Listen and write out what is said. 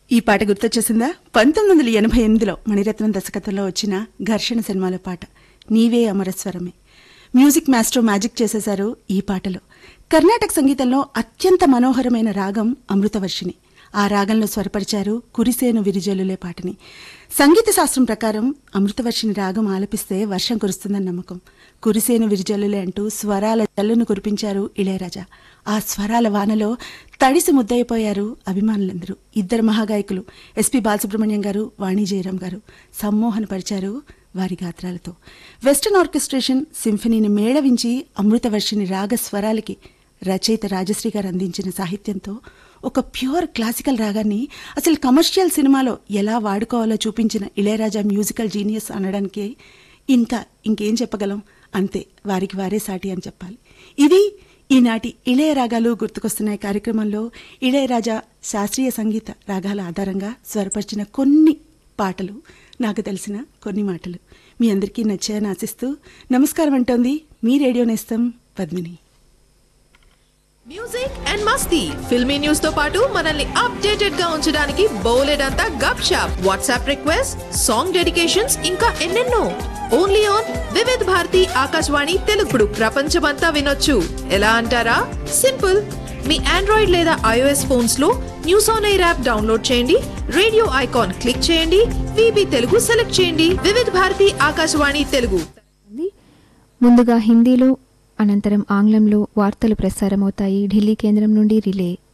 ఈ పాట గుర్తొచ్చేసిందా పంతొమ్మిది వందల ఎనభై ఎనిమిదిలో మణిరత్నం దర్శకత్వంలో వచ్చిన ఘర్షణ సినిమాలో పాట నీవే అమరస్వరమే మ్యూజిక్ మాస్టర్ మ్యాజిక్ చేసేశారు ఈ పాటలో కర్ణాటక సంగీతంలో అత్యంత మనోహరమైన రాగం అమృతవర్షిణి ఆ రాగంలో స్వరపరిచారు కురిసేను విరిజల్లులే పాటని సంగీత శాస్త్రం ప్రకారం అమృతవర్షిని రాగం ఆలపిస్తే వర్షం కురుస్తుందని నమ్మకం కురిసేను విరిజల్లులే అంటూ స్వరాల జల్లును కురిపించారు ఇళయరాజా ఆ స్వరాల వానలో తడిసి ముద్దయిపోయారు అభిమానులందరూ ఇద్దరు మహాగాయకులు ఎస్పి బాలసుబ్రహ్మణ్యం గారు వాణి జయరాం గారు సమ్మోహనపరిచారు వారి గాత్రాలతో వెస్టర్న్ ఆర్కెస్ట్రేషన్ సింఫనీని మేళవించి అమృతవర్షిని రాగ స్వరాలకి రచయిత రాజశ్రీ గారు అందించిన సాహిత్యంతో ఒక ప్యూర్ క్లాసికల్ రాగాన్ని అసలు కమర్షియల్ సినిమాలో ఎలా వాడుకోవాలో చూపించిన ఇళయరాజా మ్యూజికల్ జీనియస్ అనడానికి ఇంకా ఇంకేం చెప్పగలం అంతే వారికి వారే సాటి అని చెప్పాలి ఇది ఈనాటి ఇళయ రాగాలు గుర్తుకొస్తున్నాయి కార్యక్రమంలో ఇళయరాజా శాస్త్రీయ సంగీత రాగాల ఆధారంగా స్వరపరిచిన కొన్ని పాటలు నాకు తెలిసిన కొన్ని మాటలు మీ అందరికీ నచ్చాయని ఆశిస్తూ నమస్కారం అంటోంది మీ రేడియో నేస్తం పద్మిని మ్యూజిక్ అండ్ మస్తీ ఫిల్మీ న్యూస్ తో పాటు మనల్ని అప్డేటెడ్ గా ఉంచడానికి బౌలెడ్ అంతా గప్ షాప్ వాట్సాప్ రిక్వెస్ట్ సాంగ్ డెడికేషన్స్ ఇంకా ఎన్నెన్నో ఓన్లీ ఆన్ వివిధ్ భారతి ఆకాశవాణి తెలుగుడు ప్రపంచమంతా వినొచ్చు ఎలా అంటారా సింపుల్ మీ ఆండ్రాయిడ్ లేదా ఐఓఎస్ ఫోన్స్ లో news on air app download చేయండి రేడియో ఐకాన్ క్లిక్ చేయండి విబి తెలుగు సెలెక్ట్ చేయండి వివిధ్ భారతి ఆకాశవాణి తెలుగు ఉంది. ముందుగా హిందీలో అనంతరం ఆంగ్లంలో వార్తలు ప్రసారమవుతాయి ఢిల్లీ కేంద్రం నుండి రిలే